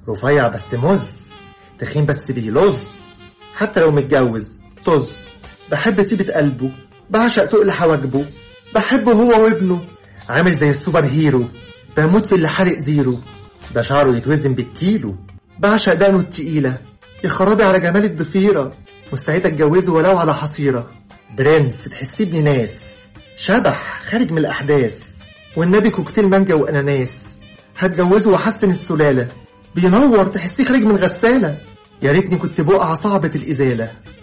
رفيع بس مز تخين بس بيلظ حتى لو متجوز طز بحب طيبة قلبه بعشق تقل حواجبه بحبه هو وابنه عامل زي السوبر هيرو بموت في اللي حارق زيرو ده شعره يتوزن بالكيلو بعشق دقنه التقيلة يا خرابي على جمال الضفيرة مستعد اتجوزه ولو على حصيرة برنس تحسيه ابن ناس شبح خارج من الأحداث والنبي كوكتيل مانجا وأناناس هتجوزه وأحسن السلالة بينور تحسيه خارج من غسالة يا ريتني كنت بقعة صعبة الإزالة